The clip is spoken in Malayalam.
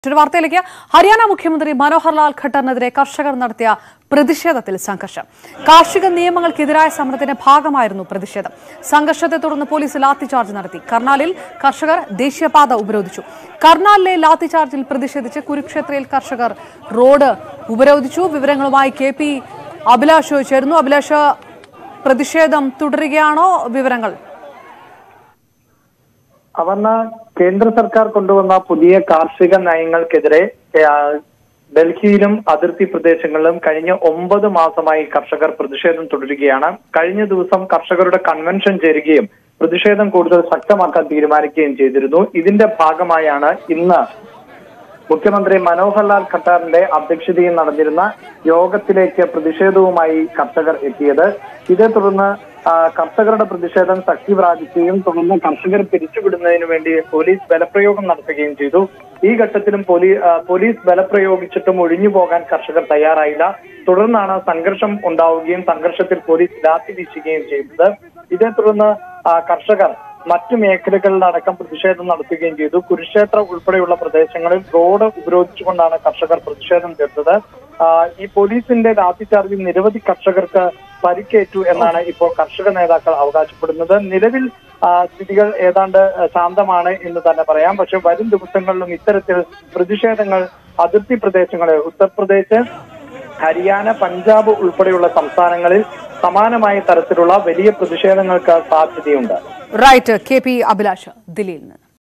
മറ്റൊരു വാർത്തയിലേക്ക് ഹരിയാന മുഖ്യമന്ത്രി മനോഹർ ലാൽ ഖട്ടറിനെതിരെ കർഷകർ നടത്തിയ പ്രതിഷേധത്തിൽ സംഘർഷം കാർഷിക നിയമങ്ങൾക്കെതിരായ സമരത്തിന്റെ ഭാഗമായിരുന്നു പ്രതിഷേധം സംഘർഷത്തെ തുടർന്ന് പോലീസ് ലാത്തിചാർജ് നടത്തി കർണാലിൽ കർഷകർ ദേശീയപാത ഉപരോധിച്ചു കർണാലിലെ ലാത്തിചാർജിൽ പ്രതിഷേധിച്ച് കുരുക്ഷേത്രയിൽ കർഷകർ റോഡ് ഉപരോധിച്ചു വിവരങ്ങളുമായി കെ പി അഭിലാഷ് ചേരുന്നു അഭിലാഷ് പ്രതിഷേധം തുടരുകയാണോ വിവരങ്ങൾ അവർണ കേന്ദ്ര സർക്കാർ കൊണ്ടുവന്ന പുതിയ കാർഷിക നയങ്ങൾക്കെതിരെ ആ, ഡൽഹിയിലും അതിർത്തി പ്രദേശങ്ങളിലും കഴിഞ്ഞ ഒമ്പത് മാസമായി കർഷകർ പ്രതിഷേധം തുടരുകയാണ് കഴിഞ്ഞ ദിവസം കർഷകരുടെ കൺവെൻഷൻ ചേരുകയും പ്രതിഷേധം കൂടുതൽ ശക്തമാക്കാൻ തീരുമാനിക്കുകയും ചെയ്തിരുന്നു ഇതിന്റെ ഭാഗമായാണ് ഇന്ന് മുഖ്യമന്ത്രി മനോഹർ ലാൽ ഖട്ടാറിന്റെ അധ്യക്ഷതയിൽ നടന്നിരുന്ന യോഗത്തിലേക്ക് പ്രതിഷേധവുമായി കർഷകർ എത്തിയത് ഇതേ തുടർന്ന് ആ, കർഷകരുടെ പ്രതിഷേധം ശക്തി പ്രാപിക്കുകയും തുടർന്ന് കർഷകർ പിരിച്ചുവിടുന്നതിന് വേണ്ടി പോലീസ് ബലപ്രയോഗം നടത്തുകയും ചെയ്തു ഈ ഘട്ടത്തിലും പോലീ ആ, പോലീസ് ബലപ്രയോഗിച്ചിട്ടും ഒഴിഞ്ഞു പോകാൻ കർഷകർ തയ്യാറായില്ല തുടർന്നാണ് സംഘർഷം ഉണ്ടാവുകയും സംഘർഷത്തിൽ പോലീസ് ലാത്തി വീശുകയും ചെയ്തത് ഇതേ തുടർന്ന് ആ, കർഷകർ മറ്റു മേഖലകളിലടക്കം പ്രതിഷേധം നടത്തുകയും ചെയ്തു കുരുക്ഷേത്ര ഉൾപ്പെടെയുള്ള പ്രദേശങ്ങളിൽ റോഡ് ഉപരോധിച്ചുകൊണ്ടാണ് കർഷകർ പ്രതിഷേധം തീർത്തത് ആ, ഈ പോലീസിന്റെ ലാത്തിചാർജിൽ നിരവധി കർഷകർക്ക് പരിക്കേറ്റു എന്നാണ് ഇപ്പോൾ കർഷക നേതാക്കൾ അവകാശപ്പെടുന്നത് നിലവിൽ ആ, സ്ഥിതികൾ ഏതാണ്ട് ശാന്തമാണ് എന്ന് തന്നെ പറയാം പക്ഷെ വരും ദിവസങ്ങളിലും ഇത്തരത്തിൽ പ്രതിഷേധങ്ങൾ അതിർത്തി പ്രദേശങ്ങളിൽ ഉത്തർപ്രദേശ് ഹരിയാന പഞ്ചാബ് ഉൾപ്പെടെയുള്ള സംസ്ഥാനങ്ങളിൽ സമാനമായ തരത്തിലുള്ള വലിയ പ്രതിഷേധങ്ങൾക്ക് സാധ്യതയുണ്ട് റൈറ്റ് കെ പി അഭിലാഷ് ദില്ലിയിൽ നിന്ന്